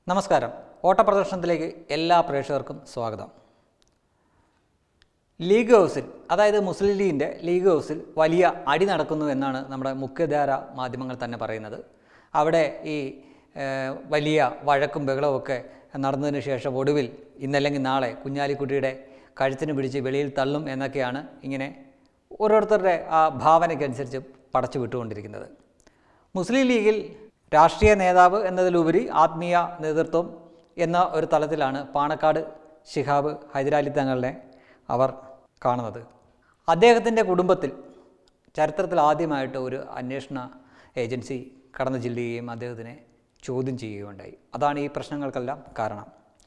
നമസ്കാരം ഓട്ടപ്രദർശനത്തിലേക്ക് എല്ലാ പ്രേക്ഷകർക്കും സ്വാഗതം ലീഗ് ഹൗസിൽ അതായത് മുസ്ലിം ലീഗിൻ്റെ ലീഗ് ഹൗസിൽ വലിയ അടി നടക്കുന്നു എന്നാണ് നമ്മുടെ മുഖ്യധാര മാധ്യമങ്ങൾ തന്നെ പറയുന്നത് അവിടെ ഈ ഏഹ്, വലിയ വഴക്കും ബഹളവും ഒക്കെ നടന്നതിന് ശേഷം ഒടുവിൽ ഇന്നല്ലെങ്കിൽ നാളെ കുഞ്ഞാലിക്കുട്ടിയുടെ കഴുത്തിന് പിടിച്ച് വെളിയിൽ തള്ളും എന്നൊക്കെയാണ് ഇങ്ങനെ ഓരോരുത്തരുടെ ആ ഭാവനയ്ക്കനുസരിച്ച് പടച്ചു വിട്ടുകൊണ്ടിരിക്കുന്നത് മുസ്ലിം ലീഗിൽ രാഷ്ട്രീയ നേതാവ് എന്നതിലുപരി ആത്മീയ നേതൃത്വം എന്ന ഒരു തലത്തിലാണ് പാണക്കാട് ശിഹാബ് ഹൈദരാലി തങ്ങളെ അവർ കാണുന്നത് അദ്ദേഹത്തിൻ്റെ കുടുംബത്തിൽ ചരിത്രത്തിൽ ആദ്യമായിട്ട് ഒരു അന്വേഷണ ഏജൻസി കടന്നു ചെല്ലുകയും അദ്ദേഹത്തിനെ ചോദ്യം ചെയ്യുകയുണ്ടായി അതാണ് ഈ പ്രശ്നങ്ങൾക്കെല്ലാം കാരണം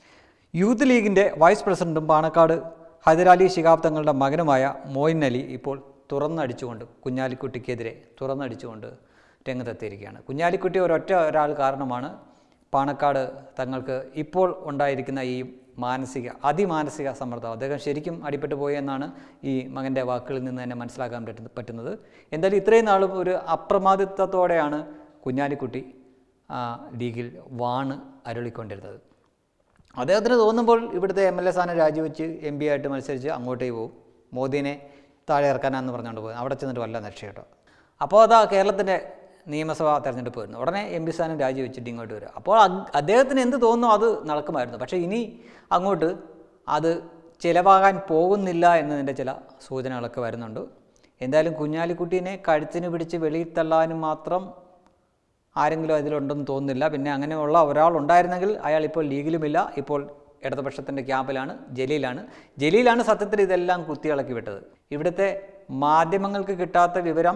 യൂത്ത് ലീഗിൻ്റെ വൈസ് പ്രസിഡന്റും പാണക്കാട് ഹൈദരാലി ശിഹാബ് തങ്ങളുടെ മകനുമായ മോയിൻ അലി ഇപ്പോൾ തുറന്നടിച്ചുകൊണ്ട് കുഞ്ഞാലിക്കുട്ടിക്കെതിരെ തുറന്നടിച്ചുകൊണ്ട് രംഗത്തെത്തിയിരിക്കുകയാണ് കുഞ്ഞാലിക്കുട്ടി ഒരൊറ്റ ഒരാൾ കാരണമാണ് പാണക്കാട് തങ്ങൾക്ക് ഇപ്പോൾ ഉണ്ടായിരിക്കുന്ന ഈ മാനസിക അതിമാനസിക സമ്മർദ്ദം അദ്ദേഹം ശരിക്കും അടിപ്പെട്ടു പോയി എന്നാണ് ഈ മകൻ്റെ വാക്കുകളിൽ നിന്ന് തന്നെ മനസ്സിലാക്കാൻ പറ്റുന്ന പറ്റുന്നത് എന്തായാലും ഇത്രയും നാളും ഒരു അപ്രമാദിത്വത്തോടെയാണ് കുഞ്ഞാലിക്കുട്ടി ആ, ലീഗിൽ വാണ് അരുളിക്കൊണ്ടിരുന്നത് അദ്ദേഹത്തിന് തോന്നുമ്പോൾ ഇവിടുത്തെ എം എൽ എ സ്ഥാനം രാജിവെച്ച് എം പി ആയിട്ട് മത്സരിച്ച് അങ്ങോട്ടേക്ക് പോകും മോദിനെ താഴെ ഇറക്കാനാന്ന് പറഞ്ഞുകൊണ്ട് പോകും അവിടെ ചെന്നിട്ട് വല്ല രക്ഷ കേട്ടോ അപ്പോൾ അതാ കേരളത്തിൻ്റെ നിയമസഭാ തെരഞ്ഞെടുപ്പ് വരുന്നു ഉടനെ എം പി സ്ഥാനം രാജിവെച്ചിട്ട് ഇങ്ങോട്ട് വരും അപ്പോൾ അഗ്- അദ്ദേഹത്തിന് എന്ത് തോന്നുന്നു അത് നടക്കുമായിരുന്നു പക്ഷേ ഇനി അങ്ങോട്ട് അത് ചിലവാകാൻ പോകുന്നില്ല എന്നതിൻ്റെ ചില സൂചനകളൊക്കെ വരുന്നുണ്ട് എന്തായാലും കുഞ്ഞാലിക്കുട്ടീനെ കഴുത്തിന് പിടിച്ച് വെളിയിൽ തള്ളാനും മാത്രം ആരെങ്കിലും അതിലുണ്ടെന്ന് തോന്നുന്നില്ല പിന്നെ അങ്ങനെയുള്ള ഒരാളുണ്ടായിരുന്നെങ്കിൽ അയാൾ ഇപ്പോൾ ലീഗിലുമില്ല ഇപ്പോൾ ഇടതുപക്ഷത്തിൻ്റെ ക്യാമ്പിലാണ് ജലീലാണ് ജലീലാണ് സത്യത്തിൽ ഇതെല്ലാം കുത്തിയിളക്കി വിട്ടത് ഇവിടുത്തെ മാധ്യമങ്ങൾക്ക് കിട്ടാത്ത വിവരം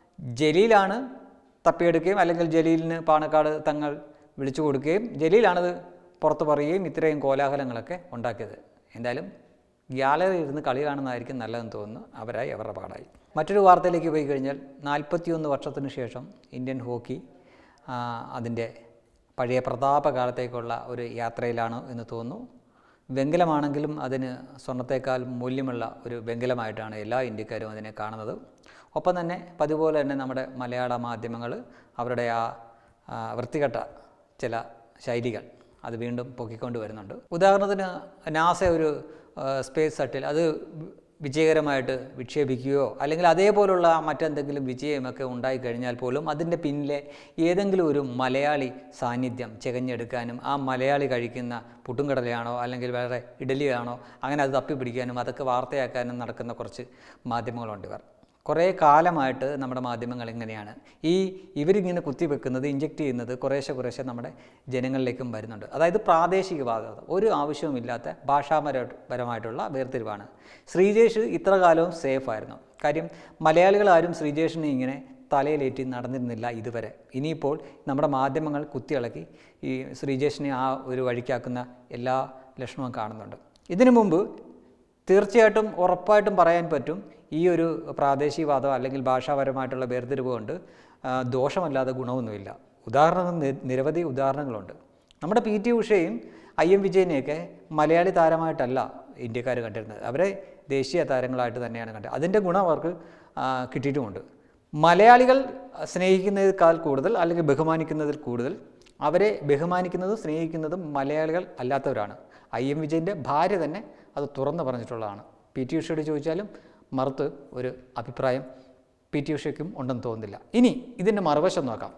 ജലീലാണ് തപ്പിയെടുക്കുകയും അല്ലെങ്കിൽ ജലീലിന് പാണക്കാട് തങ്ങൾ വിളിച്ചു കൊടുക്കുകയും ജലീലാണത് പുറത്ത് പറയുകയും ഇത്രയും കോലാഹലങ്ങളൊക്കെ ഉണ്ടാക്കിയത് എന്തായാലും ഗ്യാലറി ഇരുന്ന് കളി കാണുന്നതായിരിക്കും നല്ലതെന്ന് തോന്നുന്നു അവരായി അവരുടെ പാടായി മറ്റൊരു വാർത്തയിലേക്ക് പോയി കഴിഞ്ഞാൽ നാൽപ്പത്തിയൊന്ന് വർഷത്തിന് ശേഷം ഇന്ത്യൻ ഹോക്കി ആ, അതിൻ്റെ പഴയ പ്രതാപകാലത്തേക്കുള്ള ഒരു യാത്രയിലാണ് എന്ന് തോന്നുന്നു വെങ്കലമാണെങ്കിലും അതിന് സ്വർണത്തേക്കാൾ മൂല്യമുള്ള ഒരു വെങ്കലമായിട്ടാണ് എല്ലാ ഇന്ത്യക്കാരും അതിനെ കാണുന്നത് ഒപ്പം തന്നെ പതിപോലെ തന്നെ നമ്മുടെ മലയാള മാധ്യമങ്ങൾ അവരുടെ ആ ആ, വൃത്തികെട്ട ചില ശൈലികൾ അത് വീണ്ടും പൊക്കിക്കൊണ്ട് വരുന്നുണ്ട് ഉദാഹരണത്തിന് നാസ ഒരു ആ, സ്പേസ് ഷട്ടിൽ അത് വിജയകരമായിട്ട് വിക്ഷേപിക്കുകയോ അല്ലെങ്കിൽ അതേപോലുള്ള മറ്റെന്തെങ്കിലും വിജയമൊക്കെ ഉണ്ടായിക്കഴിഞ്ഞാൽ പോലും അതിൻ്റെ പിന്നിലെ ഏതെങ്കിലും ഒരു മലയാളി സാന്നിധ്യം ചികഞ്ഞെടുക്കാനും ആ മലയാളി കഴിക്കുന്ന പുട്ടുംകടലയാണോ അല്ലെങ്കിൽ വേറെ ഇഡലിയാണോ അങ്ങനെ അത് തപ്പിപ്പിടിക്കാനും അതൊക്കെ വാർത്തയാക്കാനും നടക്കുന്ന കുറച്ച് മാധ്യമങ്ങളുണ്ട് ഇവർ കുറേ കാലമായിട്ട് നമ്മുടെ മാധ്യമങ്ങൾ ഇങ്ങനെയാണ് ഈ ഇവരിങ്ങനെ കുത്തിവെക്കുന്നത് ഇഞ്ചെക്റ്റ് ചെയ്യുന്നത് കുറേശ്ശെ കുറേശ്ശെ നമ്മുടെ ജനങ്ങളിലേക്കും വരുന്നുണ്ട് അതായത് പ്രാദേശികവാദം ഒരു ആവശ്യവുമില്ലാത്ത ഭാഷാപരമായിട്ടുള്ള വേർതിരിവാണ് ശ്രീജേഷ് ഇത്ര കാലവും സേഫായിരുന്നു കാര്യം മലയാളികൾ ആരും ശ്രീജേഷിനെ ഇങ്ങനെ തലയിലേറ്റി നടന്നിരുന്നില്ല ഇതുവരെ ഇനിയിപ്പോൾ നമ്മുടെ മാധ്യമങ്ങൾ കുത്തിയിളക്കി ഈ ശ്രീജേഷിനെ ആ ഒരു വഴിക്കാക്കുന്ന എല്ലാ ലക്ഷണവും കാണുന്നുണ്ട് ഇതിനു മുമ്പ് തീർച്ചയായിട്ടും ഉറപ്പായിട്ടും പറയാൻ പറ്റും ഈ ഒരു പ്രാദേശികവാദം അല്ലെങ്കിൽ ഭാഷാപരമായിട്ടുള്ള വേർതിരിവ് കൊണ്ട് ആ, ദോഷമല്ലാതെ ഗുണമൊന്നുമില്ല ഉദാഹരണം നി- നിരവധി ഉദാഹരണങ്ങളുണ്ട് നമ്മുടെ പി ടി ഉഷയും ഐ എം വിജയനെയൊക്കെ മലയാളി താരമായിട്ടല്ല ഇന്ത്യക്കാർ കണ്ടിരുന്നത് അവരെ ദേശീയ താരങ്ങളായിട്ട് തന്നെയാണ് കണ്ടത് അതിൻ്റെ ഗുണം അവർക്ക് ആ, കിട്ടിയിട്ടുമുണ്ട് മലയാളികൾ സ്നേഹിക്കുന്നതിനേക്കാൾ കൂടുതൽ അല്ലെങ്കിൽ ബഹുമാനിക്കുന്നതിൽ കൂടുതൽ അവരെ ബഹുമാനിക്കുന്നതും സ്നേഹിക്കുന്നതും മലയാളികൾ അല്ലാത്തവരാണ് ഐ എം വിജയൻ്റെ ഭാര്യ തന്നെ അത് തുറന്നു പറഞ്ഞിട്ടുള്ളതാണ് പി ടി ഉഷയോട് ചോദിച്ചാലും മറുത്ത് ഒരു അഭിപ്രായം പി ടി ഉഷയ്ക്കും ഉണ്ടെന്ന് തോന്നുന്നില്ല ഇനി ഇതിൻ്റെ മറുവശം നോക്കാം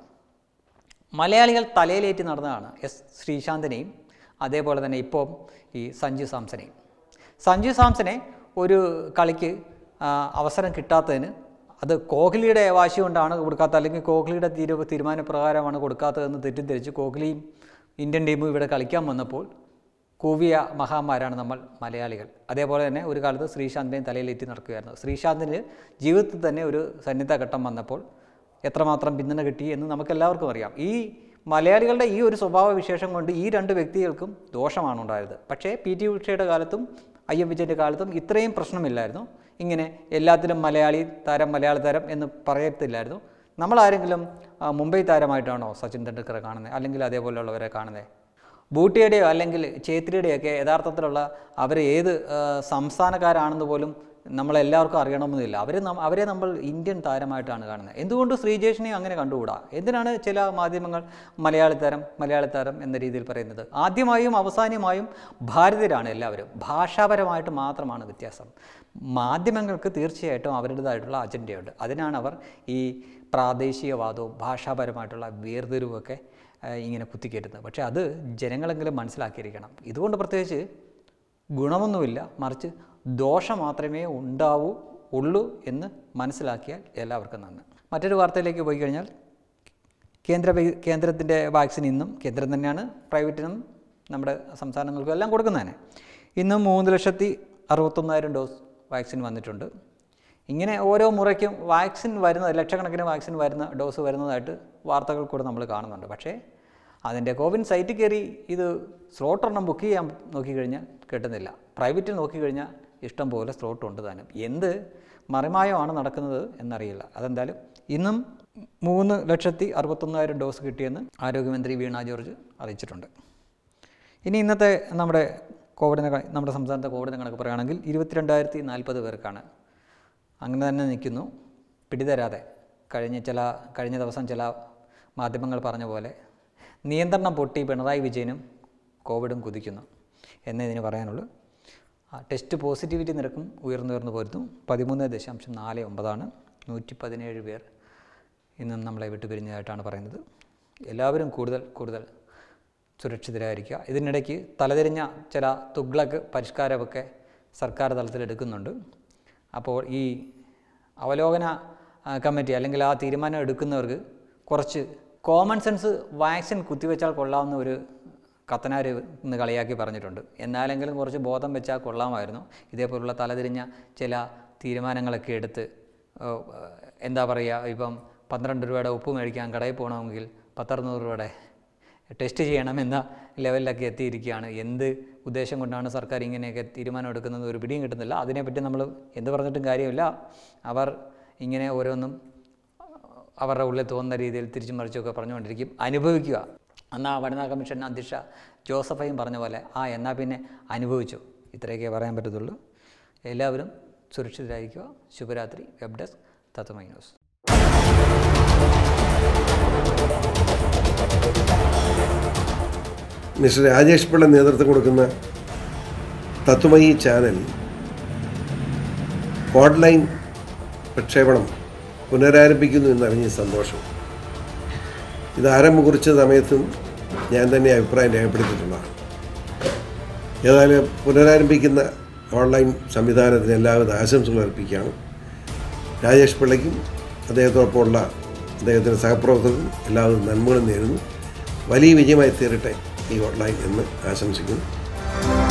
മലയാളികൾ തലയിലേറ്റി നടന്നതാണ് എസ് ശ്രീശാന്തിനെയും അതേപോലെ തന്നെ ഇപ്പോൾ ഈ സഞ്ജു സാംസനെയും സഞ്ജു സാംസനെ ഒരു കളിക്ക് ആ, അവസരം കിട്ടാത്തതിന് അത് കോഹ്ലിയുടെ വാശി കൊണ്ടാണ് കൊടുക്കാത്തത് അല്ലെങ്കിൽ കോഹ്ലിയുടെ തീരു തീരുമാനപ്രകാരമാണ് കൊടുക്കാത്തതെന്ന് തെറ്റിദ്ധരിച്ച് കോഹ്ലിയും ഇന്ത്യൻ ടീമും ഇവിടെ കളിക്കാൻ വന്നപ്പോൾ കൂവിയ മഹാന്മാരാണ് നമ്മൾ മലയാളികൾ അതേപോലെ തന്നെ ഒരു കാലത്ത് ശ്രീശാന്തിനെയും തലയിലേറ്റി നടക്കുകയായിരുന്നു ശ്രീശാന്തിന് ജീവിതത്തിൽ തന്നെ ഒരു സന്നിധ ഘട്ടം വന്നപ്പോൾ എത്രമാത്രം പിന്തുണ കിട്ടി എന്ന് നമുക്കെല്ലാവർക്കും അറിയാം ഈ മലയാളികളുടെ ഈ ഒരു സ്വഭാവ വിശേഷം കൊണ്ട് ഈ രണ്ട് വ്യക്തികൾക്കും ദോഷമാണ് ഉണ്ടായത് പക്ഷേ പി ടി ഉഷയുടെ കാലത്തും ഐ എം വിജയൻ്റെ കാലത്തും ഇത്രയും പ്രശ്നമില്ലായിരുന്നു ഇങ്ങനെ എല്ലാത്തിലും മലയാളി താരം മലയാള താരം എന്ന് പറയത്തില്ലായിരുന്നു നമ്മളാരെങ്കിലും ആ, മുംബൈ താരമായിട്ടാണോ സച്ചിൻ തെണ്ടുൽക്കറെ കാണുന്നത് അല്ലെങ്കിൽ അതേപോലെയുള്ളവരെ കാണുന്നത് ബൂട്ടിയുടെയോ അല്ലെങ്കിൽ ചേത്രിയുടെയോ ഒക്കെ യഥാർത്ഥത്തിലുള്ള അവർ ഏത് ആ, സംസ്ഥാനക്കാരാണെന്ന് പോലും നമ്മളെല്ലാവർക്കും അറിയണമെന്നില്ല അവർ അവരെ നമ്മൾ ഇന്ത്യൻ താരമായിട്ടാണ് കാണുന്നത് എന്തുകൊണ്ട് ശ്രീജേഷിനെ അങ്ങനെ കണ്ടുകൂടാ എന്തിനാണ് ചില മാധ്യമങ്ങൾ മലയാളി താരം മലയാളി താരം എന്ന രീതിയിൽ പറയുന്നത് ആദ്യമായും അവസാനമായും ഭാരതീയരാണ് എല്ലാവരും ഭാഷാപരമായിട്ട് മാത്രമാണ് വ്യത്യാസം മാധ്യമങ്ങൾക്ക് തീർച്ചയായിട്ടും അവരുടേതായിട്ടുള്ള അജണ്ടയുണ്ട് അതിനാണ് അവർ ഈ പ്രാദേശികവാദവും ഭാഷാപരമായിട്ടുള്ള വേർതിരിവുമൊക്കെ ഏഹ്, ഇങ്ങനെ കുത്തിക്കയറ്റുന്നത് പക്ഷേ അത് ജനങ്ങളെങ്കിലും മനസ്സിലാക്കിയിരിക്കണം ഇതുകൊണ്ട് പ്രത്യേകിച്ച് ഗുണമൊന്നുമില്ല മറിച്ച് ദോഷം മാത്രമേ ഉണ്ടാവൂ ഉള്ളൂ എന്ന് മനസ്സിലാക്കിയാൽ എല്ലാവർക്കും നന്ന് മറ്റൊരു വാർത്തയിലേക്ക് പോയി കഴിഞ്ഞാൽ കേന്ദ്ര വൈ- കേന്ദ്രത്തിൻ്റെ വാക്സിൻ ഇന്നും കേന്ദ്രം തന്നെയാണ് പ്രൈവറ്റിനും നമ്മുടെ സംസ്ഥാനങ്ങൾക്കും എല്ലാം കൊടുക്കുന്നതന്നെ ഇന്നും മൂന്ന് ലക്ഷത്തി അറുപത്തൊന്നായിരം ഡോസ് വാക്സിൻ വന്നിട്ടുണ്ട് ഇങ്ങനെ ഓരോ മുറയ്ക്കും വാക്സിൻ വരുന്ന ലക്ഷക്കണക്കിന് വാക്സിൻ വരുന്ന ഡോസ് വരുന്നതായിട്ട് വാർത്തകൾ കൂടെ നമ്മൾ കാണുന്നുണ്ട് പക്ഷേ അതിൻ്റെ കോവിൻ സൈറ്റിൽ കയറി ഇത് സ്ലോട്ട് ഒരെണ്ണം ബുക്ക് ചെയ്യാൻ നോക്കിക്കഴിഞ്ഞാൽ കിട്ടുന്നില്ല പ്രൈവറ്റിൽ നോക്കിക്കഴിഞ്ഞാൽ ഇഷ്ടം പോലെ സ്ലോട്ട് ഉണ്ട് താനും എന്ത് മറിമായമാണ് നടക്കുന്നത് എന്നറിയില്ല അതെന്തായാലും ഇന്നും മൂന്ന് ലക്ഷത്തി അറുപത്തൊന്നായിരം ഡോസ് കിട്ടിയെന്ന് ആരോഗ്യമന്ത്രി വീണ ജോർജ് അറിയിച്ചിട്ടുണ്ട് ഇനി ഇന്നത്തെ നമ്മുടെ കോവിഡിനെ ക- നമ്മുടെ സംസ്ഥാനത്തെ കോവിഡിനെ കണക്ക് പറയുകയാണെങ്കിൽ ഇരുപത്തിരണ്ടായിരത്തി നാൽപ്പത് പേർക്കാണ് അങ്ങനെ തന്നെ നിൽക്കുന്നു പിടിതരാതെ കഴിഞ്ഞ ചില കഴിഞ്ഞ ദിവസം ചില മാധ്യമങ്ങൾ പറഞ്ഞ പോലെ നിയന്ത്രണം പൊട്ടി പിണറായി വിജയനും കോവിഡും കുതിക്കുന്നു എന്നേ ഇതിന് പറയാനുള്ളൂ ആ, ടെസ്റ്റ് പോസിറ്റിവിറ്റി നിരക്കും ഉയർന്നുയർന്നു പോരുന്നു പതിമൂന്ന് ദശാംശം നാല് ഒമ്പതാണ് നൂറ്റി പതിനേഴ് പേർ ഇന്നും നമ്മളെ വിട്ടുപിരിഞ്ഞതായിട്ടാണ് പറയുന്നത് എല്ലാവരും കൂടുതൽ കൂടുതൽ സുരക്ഷിതരായിരിക്കുക ഇതിനിടയ്ക്ക് തലതിരിഞ്ഞ ചില തുഗ്ലക്ക് പരിഷ്കാരമൊക്കെ സർക്കാർ തലത്തിൽ എടുക്കുന്നുണ്ട് അപ്പോൾ ഈ അവലോകന ആ, കമ്മിറ്റി അല്ലെങ്കിൽ ആ തീരുമാനം എടുക്കുന്നവർക്ക് കുറച്ച് കോമൺ സെൻസ് വാക്സിൻ കുത്തിവെച്ചാൽ കൊള്ളാവുന്ന ഒരു കത്തനാർ ഇന്ന് കളിയാക്കി പറഞ്ഞിട്ടുണ്ട് എന്നാലെങ്കിലും കുറച്ച് ബോധം വെച്ചാൽ കൊള്ളാമായിരുന്നു ഇതേപോലുള്ള തലതിരിഞ്ഞ ചില തീരുമാനങ്ങളൊക്കെ എടുത്ത് ഓ, എന്താ പറയുക ഇപ്പം പന്ത്രണ്ട് രൂപയുടെ ഉപ്പ് മേടിക്കാൻ കടയിൽ പോകണമെങ്കിൽ പത്തറുന്നൂറ് രൂപയുടെ ടെസ്റ്റ് ചെയ്യണമെന്ന ലെവലിലൊക്കെ എത്തിയിരിക്കുകയാണ് എന്ത് ഉദ്ദേശം കൊണ്ടാണ് സർക്കാർ ഇങ്ങനെയൊക്കെ തീരുമാനം എടുക്കുന്നത് ഒരു പിടിയും കിട്ടുന്നില്ല അതിനെപ്പറ്റി നമ്മൾ എന്ത് പറഞ്ഞിട്ടും കാര്യമില്ല അവർ ഇങ്ങനെ ഓരോന്നും അവരുടെ ഉള്ളിൽ തോന്നുന്ന രീതിയിൽ തിരിച്ചും മറിച്ചൊക്കെ പറഞ്ഞുകൊണ്ടിരിക്കും അനുഭവിക്കുക അന്ന് ആ വനിതാ കമ്മീഷൻ അധ്യക്ഷ ജോസഫയും പറഞ്ഞ പോലെ ആ എന്നാൽ പിന്നെ അനുഭവിച്ചു ഇത്രയൊക്കെ പറയാൻ പറ്റത്തുള്ളൂ എല്ലാവരും സുരക്ഷിതരായിരിക്കുക ശുഭരാത്രി web desk Tattvamayi news mister Rajesh Pillai നേതൃത്വം കൊടുക്കുന്ന തത്വമയി ചാനൽ ഓൺലൈൻ പ്രക്ഷേപണം പുനരാരംഭിക്കുന്നു എന്നറിഞ്ഞ സന്തോഷം ഇത് ആരംഭം കുറിച്ച സമയത്തും ഞാൻ തന്നെ അഭിപ്രായം രേഖപ്പെടുത്തിയിട്ടുള്ളതാണ് ഏതായാലും പുനരാരംഭിക്കുന്ന ഓൺലൈൻ സംവിധാനത്തിന് എല്ലാവിധ ആശംസകൾ അർപ്പിക്കുകയാണ് രാജേഷ് പിള്ളയ്ക്കും അദ്ദേഹത്തോടൊപ്പമുള്ള അദ്ദേഹത്തിൻ്റെ സഹപ്രവർത്തകർക്കും എല്ലാവരും നന്മകളും നേരുന്നു വലിയ വിജയമായി തീരട്ടെ ഈ ഓൺലൈൻ എന്ന് ആശംസിക്കുന്നു